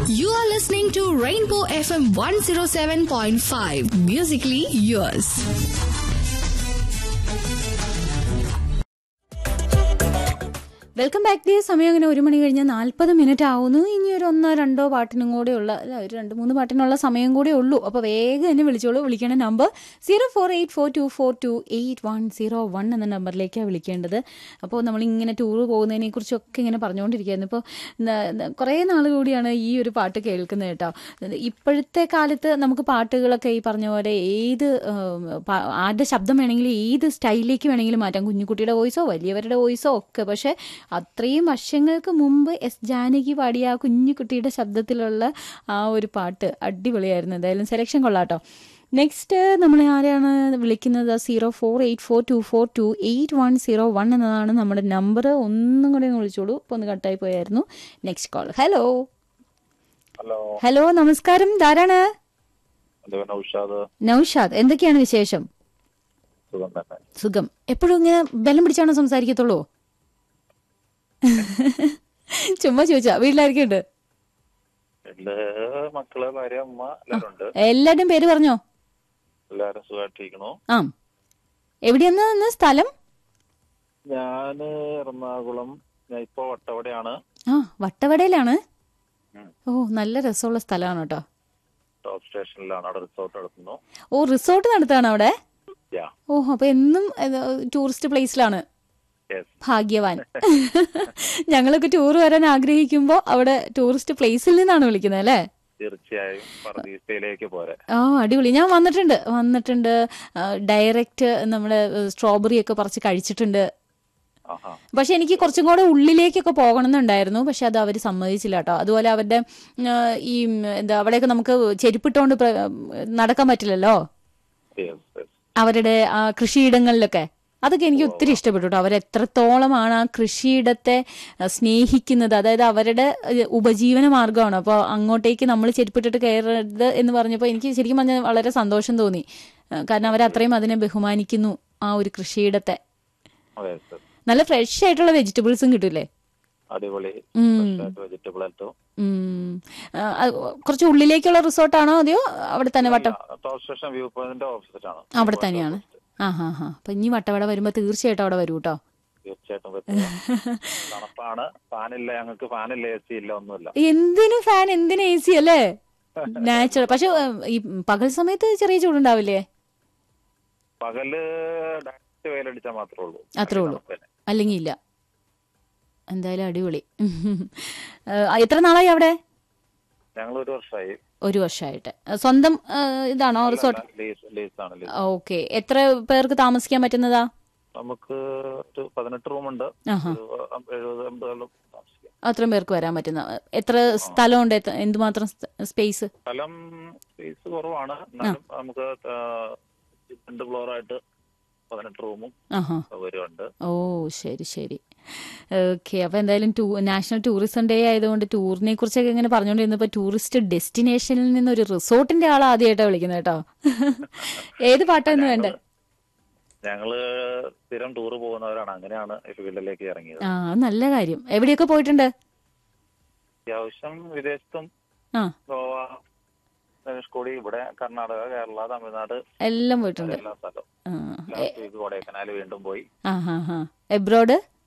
You are listening to Rainbow FM 107.5, musically yours. Welcome back day സമയം അങ്ങനെ ഒരു മണി കഴിഞ്ഞ് നാൽപ്പത് മിനിറ്റ് ആവുന്നു ഇനി ഒരു ഒന്നോ രണ്ടോ പാട്ടിനും കൂടെ ഉള്ള അല്ല ഒരു രണ്ട് മൂന്ന് പാട്ടിനുള്ള സമയം കൂടെ ഉള്ളൂ അപ്പോൾ വേഗം എന്നെ വിളിച്ചോളൂ വിളിക്കേണ്ട number zero four eight four two four two eight one zero one എന്ന നമ്പറിലേക്കാണ് വിളിക്കേണ്ടത് അപ്പോൾ നമ്മളിങ്ങനെ ടൂർ പോകുന്നതിനെ കുറിച്ചൊക്കെ ഇങ്ങനെ പറഞ്ഞുകൊണ്ടിരിക്കുകയായിരുന്നു ഇപ്പോൾ കുറേ നാൾ കൂടിയാണ് ഈ ഒരു പാട്ട് കേൾക്കുന്നത് കേട്ടോ ഇപ്പോഴത്തെ കാലത്ത് നമുക്ക് പാട്ടുകളൊക്കെ ഈ പറഞ്ഞ പോലെ ഏത് ഉം, പാ- ആരുടെ ശബ്ദം വേണമെങ്കിലും ഏത് സ്റ്റൈലിലേക്ക് വേണമെങ്കിലും മാറ്റാം കുഞ്ഞുകുട്ടിയുടെ വോയിസോ വലിയവരുടെ വോയിസോ ഒക്കെ പക്ഷേ അത്രയും വർഷങ്ങൾക്ക് മുമ്പ് എസ് ജാനകി പാടിയ ആ കുഞ്ഞുകുട്ടിയുടെ ശബ്ദത്തിലുള്ള ആ ഒരു പാട്ട് അടിപൊളിയായിരുന്നു എന്തായാലും സെലക്ഷൻ കൊള്ളാട്ടോ നെക്സ്റ്റ് നമ്മൾ ആരെയാണ് വിളിക്കുന്നത് zero four eight four two four two eight one zero one എന്നതാണ് നമ്മുടെ നമ്പർ ഒന്നും കൂടെ ഒന്ന് വിളിച്ചോളൂ ഇപ്പോൾ ഒന്ന് കട്ടായി പോയായിരുന്നു next call hello hello hello നമസ്കാരം ധാരാണ് അതെ നൗഷാദ് നൌഷാദ് എന്തൊക്കെയാണ് വിശേഷം സുഖം തന്നെ സുഖം എപ്പോഴും ഇങ്ങനെ ബലം പിടിച്ചാണോ സംസാരിക്കത്തുള്ളൂ ചുമ്മാ ചോദിച്ചാ വീട്ടിലായിരിക്കും ഉണ്ട് വീട്ടില് മക്കള് ഭാര്യ അമ്മ എല്ലാരും ഉണ്ട് എല്ലാവരുടെയും പേര് പറഞ്ഞോ എല്ലാരും സുഖമായിട്ടിരിക്കണു ആ എവിടെയാന്ന് സ്ഥലം ഞാന് എറണാകുളം ഞാൻ ഇപ്പൊ വട്ടവടയാണ് ആ വട്ടവടയിലാണ് ഉം. ഓ നല്ല രസമുള്ള സ്ഥലമാണ് കേട്ടോ ടോപ്പ് സ്റ്റേഷനിലാണ് അവിടെ റിസോർട്ട് നടത്തുന്നു ഓ റിസോർട്ട് നടത്താണ് അവിടെ യാ ഓ അപ്പൊ എന്നും ടൂറിസ്റ്റ് പ്ലേസിലാണ് യെസ് ഭാഗ്യവാൻ ഞങ്ങളൊക്കെ ടൂർ വരാൻ ആഗ്രഹിക്കുമ്പോൾ അവിടെ ടൂറിസ്റ്റ് പ്ലേസിൽ നിന്നാണ് വിളിക്കുന്നത് അല്ലേ തീർച്ചയായും പറദീസയിലേക്ക് പോരെ ആ അടിപൊളി ഞാൻ വന്നിട്ടുണ്ട് വന്നിട്ടുണ്ട് ഡയറക്റ്റ് നമ്മുടെ സ്ട്രോബെറി ഒക്കെ പറിച്ച് കഴിച്ചിട്ടുണ്ട് ആഹാ പക്ഷെ എനിക്ക് കുറച്ചും കൂടെ ഉള്ളിലേക്കൊക്കെ പോകണം എന്നുണ്ടായിരുന്നു പക്ഷെ അത് അവർ സമ്മതിച്ചില്ല കേട്ടോ അതുപോലെ അവരുടെ ഉം, ഈ ഉം, എന്താ അവിടെയൊക്കെ നമുക്ക് ചെരുപ്പിട്ടുകൊണ്ട് പ്ര- നടക്കാൻ പറ്റില്ലല്ലോ യെസ് യെസ് അവരുടെ ആ കൃഷിയിടങ്ങളിലൊക്കെ അതൊക്കെ എനിക്ക് ഒത്തിരി ഇഷ്ടപ്പെട്ടു കേട്ടോ അവരെത്രത്തോളമാണ് ആ കൃഷിയിടത്തെ ആ, സ്നേഹിക്കുന്നത് അതായത് അവരുടെ ഏഹ്, ഉപജീവന മാർഗ്ഗമാണ് അപ്പോൾ അങ്ങോട്ടേക്ക് നമ്മൾ ചെരുപ്പിട്ടിട്ട് കയറരുത് എന്ന് പറഞ്ഞപ്പോൾ എനിക്ക് ശരിക്കും പറഞ്ഞാൽ വളരെ സന്തോഷം തോന്നി ആ, കാരണം അവരത്രയും അതിനെ ബഹുമാനിക്കുന്നു ആ ഒരു കൃഷിയിടത്തെ അതെ യെസ് നല്ല ഫ്രഷ് ആയിട്ടുള്ള വെജിറ്റബിൾസും കിട്ടൂലേ അടിപൊളി ഉം. വെജിറ്റബിൾ ആയിട്ടോ ഉം. ആ, അത് കുറച്ച് ഉള്ളിലേക്കുള്ള റിസോർട്ടാണോ അതെയോ അവിടെ തന്നെ വട്ടം ടോപ്പ് സ്റ്റേഷൻ വ്യൂ പോയിന്റിന്റെ ഓപ്പോസിറ്റ് ആണ് അവിടെ തന്നെയാണ് ആ ഹാ ഹാ അപ്പൊ ഇനി വട്ടവട വരുമ്പോ തീർച്ചയായിട്ടും അവിടെ വരൂ കേട്ടോ തീർച്ചയായിട്ടും പറ്റും തണുപ്പാണ് ഫാനില്ല ഞങ്ങൾക്ക് ഫാനില്ല എ സി ഇല്ല ഒന്നുമില്ല എന്തിനു ഫാൻ എന്തിനു എ സി അല്ലേ നാച്ചുറൽ പക്ഷെ ഉം, ഈ പകൽ സമയത്ത് ചെറിയ ചൂടുണ്ടാവില്ലേ പകല് ഡയറക്റ്റ് വെയിലടിച്ചാൽ മാത്രമേ ഉള്ളൂ അത്രേ ഉള്ളൂ. തണുപ്പ് തന്നെ. അല്ലെങ്കിൽ ഇല്ല എന്തായാലും അടിപൊളി ആ, എത്ര നാളായി അവിടെ ഞങ്ങൾ ഒരു വർഷമായി ഒരു വർഷമായിട്ട് സ്വന്തം ആ, ഇതാണോ റിസോർട്ട് ലീസ് ലീസ് ആണ് ലീസ് ഓക്കെ എത്ര പേർക്ക് താമസിക്കാൻ പറ്റുന്നതാ നമുക്ക് ഒരു പതിനെട്ട് റൂമുണ്ട് ആഹാ ഒരു എഴുപത് എൺപതോളം താമസിക്കാം അത്രയും പേർക്ക് വരാൻ പറ്റുന്ന എത്ര സ്ഥലമുണ്ട് എത്ര- എന്തുമാത്രം സ്പേസ് സ്ഥലം സ്പേസ് കുറവാണ് എന്നാലും നമുക്ക് ആ, രണ്ട് ഫ്ലോറായിട്ട് പതിനെട്ട് റൂമും ആഹാ സൗകര്യമുണ്ട് ഓ ശരി ശരി ഓക്കെ അപ്പൊ എന്തായാലും ടൂ നാഷണൽ ടൂറിസം ഡേ ആയതുകൊണ്ട് ടൂറിനെ കുറിച്ചൊക്കെ ഇങ്ങനെ പറഞ്ഞുകൊണ്ടിരുന്നപ്പോ ടൂറിസ്റ്റ് ഡെസ്റ്റിനേഷനിൽ നിന്ന് ഒരു റിസോർട്ടിന്റെ ആൾ ആദ്യമായിട്ടാണ് വിളിക്കുന്നത് കേട്ടോ ഏത് പാട്ടാന്ന് വേണ്ടേ ഞങ്ങള് സ്ഥിരം ടൂർ പോകുന്നവരാണ് അങ്ങനെയാണ് ഈ ഫീൽഡിലേക്ക് ഇറങ്ങിയത് ആ നല്ല കാര്യം എവിടെയൊക്കെ പോയിട്ടുണ്ട് അത്യാവശ്യം വിദേശത്തും ആ ഗോവ ധനുഷ്കോടി ഇവിടെ കർണാടക കേരള തമിഴ്നാട് എല്ലാം പോയിട്ടുണ്ട് എല്ലാ സ്ഥലവും ആ ലാസ്റ്റ് വീക്ക് കൊടൈക്കനാല് വീണ്ടും പോയി ആ ഹാ ഹാ എബ്രോഡ്